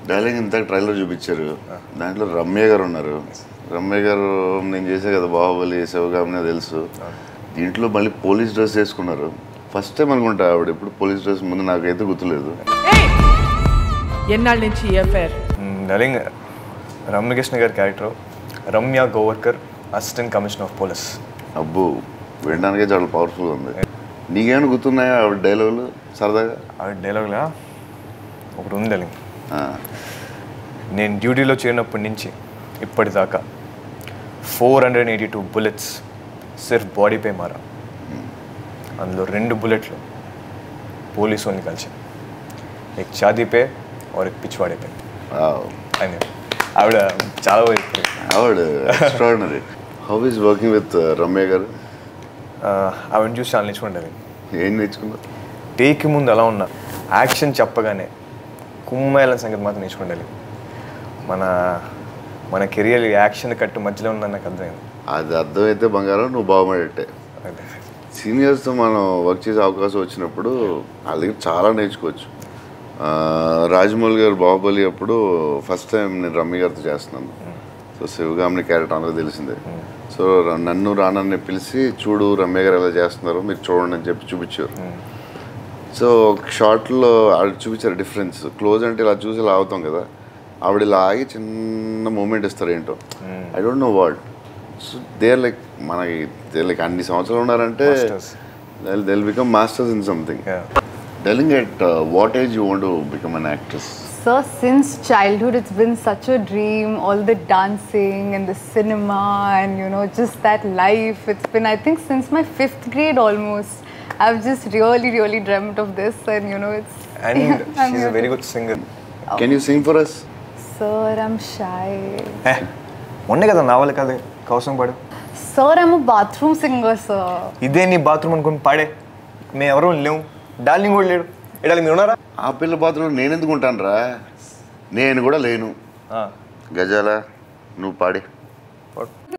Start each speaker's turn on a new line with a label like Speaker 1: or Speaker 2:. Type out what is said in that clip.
Speaker 1: Darling ఇంత trailer చూపించారు దాంట్లో రమ్య గారు ఉన్నారు రమ్య గారు నేను చేసే కదా బాహుబలి శివగామినే తెలుసు దీంట్లో మళ్ళీ పోలీస్ డ్రెస్ వేసుకున్నారు ఫస్ట్ టైం అనుకుంటా ఆవిడ ఎప్పుడు పోలీస్ డ్రెస్ ముందు నాకైతే గుర్తులేదు
Speaker 2: ఎన్నాళ్ళ నుంచి ఎఫ్ఐఆర్
Speaker 3: నలింగ్ రమ్యకృష్ణ గారి character Ramya Gowarikar assistant commissioner of police
Speaker 1: అబ్బో వినడానికే చాలా పవర్ఫుల్ ఉంది నీకేమైనా గుర్తున్నాయా ఆవిడ డైలాగులు సరదాగా
Speaker 3: ఆ డైలాగ్లా ఒకటి ఉంది నలింగ్
Speaker 1: ఆ,
Speaker 3: నేను డ్యూటీలో చేరినప్పటి నుంచి ఇప్పటిదాకా four hundred eighty two bullets సిర్ఫ్ బాడీపై మారా అందులో రెండు బుల్లెట్లు పోలీసు వాళ్ళని కలిసి एक शादी पे और एक पिछवाड़े पे
Speaker 1: వావ్.
Speaker 3: అని ఆవిడ చాలా బాగా చెప్తుంది
Speaker 1: ఆవిడ extraordinary how is working with Ramya గారు
Speaker 3: ఆ, ఆవిడని చూసి చాలా నేర్చుకుంటుంది
Speaker 1: ఏం నేర్చుకున్నారు
Speaker 3: టేక్ ముందు అలా ఉన్నా యాక్షన్ చెప్పగానే కుమ్మేళ్ళ సంగతి మాత్రం నేర్చుకుండాలి మన మన కెరియర్ యాక్షన్ కట్టు మధ్యలో ఉందని నాకు అర్థమైంది
Speaker 1: అది అర్థమైతే బంగారం నువ్వు బాగుపడేట్టే
Speaker 3: అదే
Speaker 1: సీనియర్స్తో మనం వర్క్ చేసే అవకాశం వచ్చినప్పుడు వాళ్ళ దగ్గర చాలా నేర్చుకోవచ్చు ఆ, రాజమౌళి గారు బాహుబలి అప్పుడు ఫస్ట్ టైం నేను రమ్మి గారితో చేస్తున్నాను సో శివగామిని క్యారెక్టర్ అందరూ తెలిసిందే సో ర- నన్ను రానని పిలిచి చూడు రమ్య గారు ఎలా చేస్తున్నారో మీరు చూడండి అని చెప్పి చూపించారు సో ఒక షార్ట్లో ఆవిడ చూపించారు డిఫరెన్స్ క్లోజ్ అంటే ఇలా చూసి ఇలా అవుతాం కదా ఆవిడ ఇలా ఆగి చిన్న మూమెంట్ ఇస్తారు ఏంటో I don't know what so they like మనకి దే లైక్ అన్ని సంవత్సరాలు ఉన్నారంటే
Speaker 3: Masters.
Speaker 1: They become masters in something
Speaker 3: Yeah.
Speaker 1: Telling at what age you want become an actress
Speaker 4: So since childhood, it's been such a dream. All the dancing and the cinema, and you know, just that life. It's been, I think, since my fifth grade almost. I've just really, really dreamt of this, and you know, it's.
Speaker 3: And
Speaker 4: I'm
Speaker 3: she
Speaker 4: here
Speaker 3: a very
Speaker 4: to-
Speaker 3: good singer
Speaker 1: can you sing for us
Speaker 4: Sir, I'm shy.
Speaker 3: మొన్నే కదా naval కదా కౌసం పాడు
Speaker 4: Sir, I'm a bathroom singer, sir.
Speaker 3: ఇదే నీ bathroom అనుకుని పాడే మేము ఎవరు లేవు డార్లింగ్ కూడా లేడు ఏ డార్లింగ్ మీరు ఉన్నారా
Speaker 1: ఆ పిల్ల పాత్రలో నేను ఎందుకు ఉంటాను రా నేను కూడా లేను
Speaker 3: ఆ,
Speaker 1: గజాల నువ్వు పాడి
Speaker 3: పాడు.